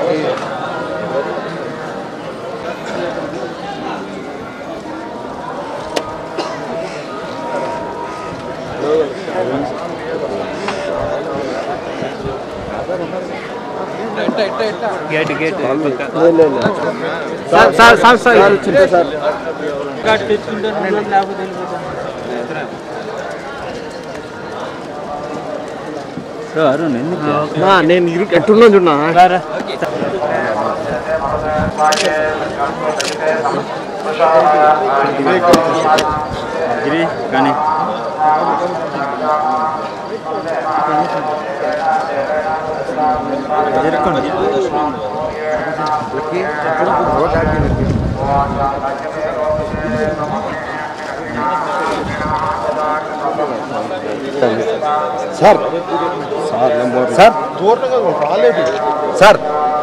gate gate sir sir sir sir చింత sir Arun ఎందుకు నా, నేను ఇరు ఎట్టున్నా చూడనా రారా గిరి కానీ ఎరుకోండి సార్ సార్ సార్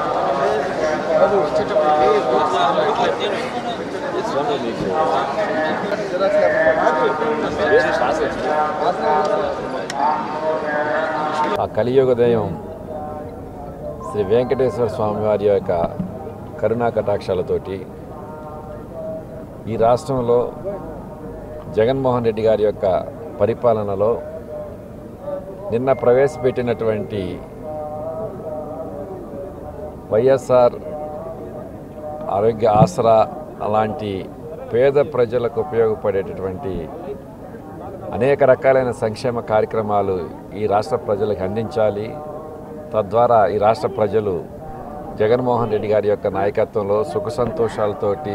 ఆ కలియుగ దయం శ్రీ వెంకటేశ్వర స్వామి వారి యొక్క కరుణా కటాక్షాలతోటి ఈ రాష్ట్రంలో జగన్మోహన్ రెడ్డి గారి యొక్క పరిపాలనలో నిన్న ప్రవేశపెట్టినటువంటి వైఎస్ఆర్ ఆరోగ్య ఆసరా అలాంటి పేద ప్రజలకు ఉపయోగపడేటటువంటి అనేక రకాలైన సంక్షేమ కార్యక్రమాలు ఈ రాష్ట్ర ప్రజలకు అందించాలి తద్వారా ఈ రాష్ట్ర ప్రజలు జగన్మోహన్ రెడ్డి గారి యొక్క నాయకత్వంలో సుఖ సంతోషాలతోటి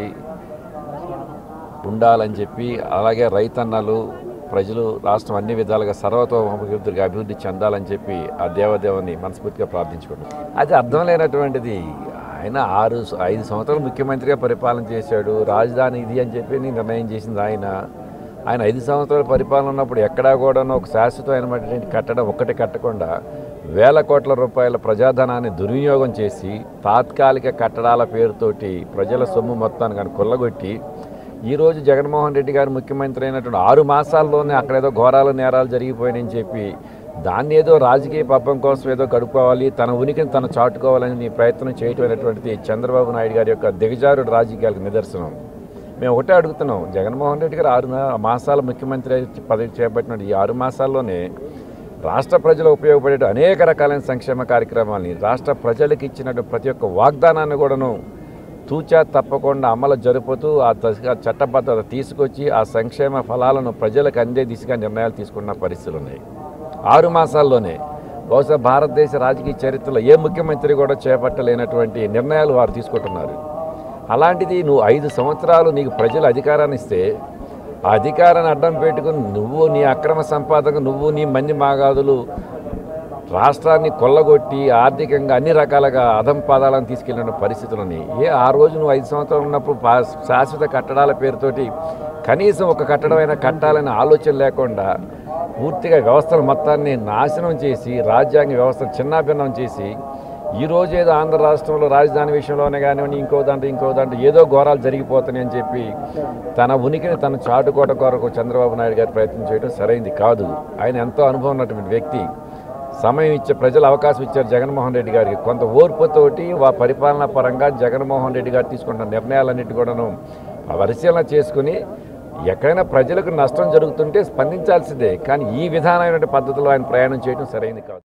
ఉండాలని చెప్పి అలాగే రైతన్నలు ప్రజలు రాష్ట్రం అన్ని విధాలుగా సర్వతోముఖిగా అభివృద్ధి చెందాలని చెప్పి ఆ దేవదేవుని మనస్ఫూర్తిగా ప్రార్థించుకుంటాం అది అర్థం లేనటువంటిది ఆయన ఆరు ఐదు సంవత్సరాలు ముఖ్యమంత్రిగా పరిపాలన చేశాడు రాజధాని ఇది అని చెప్పి నిర్ణయం చేసింది ఆయన ఆయన ఐదు సంవత్సరాల పరిపాలన ఉన్నప్పుడు ఎక్కడా కూడా ఒక శాశ్వతమైనటువంటి కట్టడం ఒక్కటి కట్టకుండా వేల కోట్ల రూపాయల ప్రజాధనాన్ని దుర్వినియోగం చేసి తాత్కాలిక కట్టడాల పేరుతోటి ప్రజల సొమ్ము మొత్తాన్ని కానీ కొల్లగొట్టి ఈరోజు జగన్మోహన్ రెడ్డి గారు ముఖ్యమంత్రి అయినటువంటి ఆరు మాసాల్లోనే అక్కడేదో ఘోరాలు నేరాలు జరిగిపోయినాయని చెప్పి దాన్ని ఏదో రాజకీయ పబ్బం కోసం ఏదో గడుపుకోవాలి తన ఉనికిని తను చాటుకోవాలని ప్రయత్నం చేయటం అనేటువంటిది చంద్రబాబు నాయుడు గారి యొక్క దిగజారుడు రాజకీయాలకు నిదర్శనం మేము ఒకటే అడుగుతున్నాం జగన్మోహన్ రెడ్డి గారు ఆరు నా- మాసాల ముఖ్యమంత్రి అయి పదవి చేపట్టిన ఈ ఆరు మాసాల్లోనే రాష్ట్ర ప్రజలు ఉపయోగపడే అనేక రకాలైన సంక్షేమ కార్యక్రమాలని రాష్ట్ర ప్రజలకు ఇచ్చినట్టు ప్రతి ఒక్క వాగ్దానాన్ని కూడాను తూచా తప్పకుండా అమలు జరుపుతూ ఆ దశ- చట్టబద్ధత తీసుకొచ్చి ఆ సంక్షేమ ఫలాలను ప్రజలకు అందే దిశగా నిర్ణయాలు తీసుకున్న పరిస్థితులు ఉన్నాయి ఆరు మాసాల్లోనే బహుశా భారతదేశ రాజకీయ చరిత్రలో ఏ ముఖ్యమంత్రి కూడా చేపట్టలేనటువంటి నిర్ణయాలు వారు తీసుకుంటున్నారు అలాంటిది నువ్వు ఐదు సంవత్సరాలు నీకు ప్రజలు అధికారాన్ని ఇస్తే ఆ అధికారాన్ని అడ్డం పెట్టుకుని నువ్వు నీ అక్రమ సంపాదన నువ్వు నీ మంది మాగాదులు రాష్ట్రాన్ని కొల్లగొట్టి ఆర్థికంగా అన్ని రకాలుగా అధం పాదాలను తీసుకెళ్ళిన పరిస్థితులని ఏ ఆ రోజు నువ్వు ఐదు సంవత్సరాలు ఉన్నప్పుడు పా- శాశ్వత కట్టడాల పేరుతోటి కనీసం ఒక కట్టడమైనా కట్టాలనే ఆలోచన లేకుండా పూర్తిగా వ్యవస్థల మొత్తాన్ని నాశనం చేసి రాజ్యాంగ వ్యవస్థను చిన్నాభిన్నం చేసి ఈ రోజు ఏదో ఆంధ్ర రాష్ట్రంలో రాజధాని విషయంలోనే కానివ్వండి ఇంకో దాంట్లో ఇంకో దాంట్లో ఏదో ఘోరాలు జరిగిపోతున్నాయి అని చెప్పి తన ఉనికిని తను చాటుకోవడం కొరకు చంద్రబాబు నాయుడు గారు ప్రయత్నం చేయడం సరైంది కాదు ఆయన ఎంతో అనుభవం ఉన్నటువంటి వ్యక్తి సమయం ఇచ్చే ప్రజలు అవకాశం ఇచ్చారు జగన్మోహన్ రెడ్డి గారికి కొంత ఓర్పుతోటి వా పరిపాలనా పరంగా జగన్మోహన్ రెడ్డి గారు తీసుకున్న నిర్ణయాలన్నిటి కూడాను పరిశీలన చేసుకుని ఎక్కడైనా ప్రజలకు నష్టం జరుగుతుంటే స్పందించాల్సిందే కానీ ఈ విధానమైన పద్ధతిలో ఆయన ప్రయాణం చేయడం సరైనది కాదు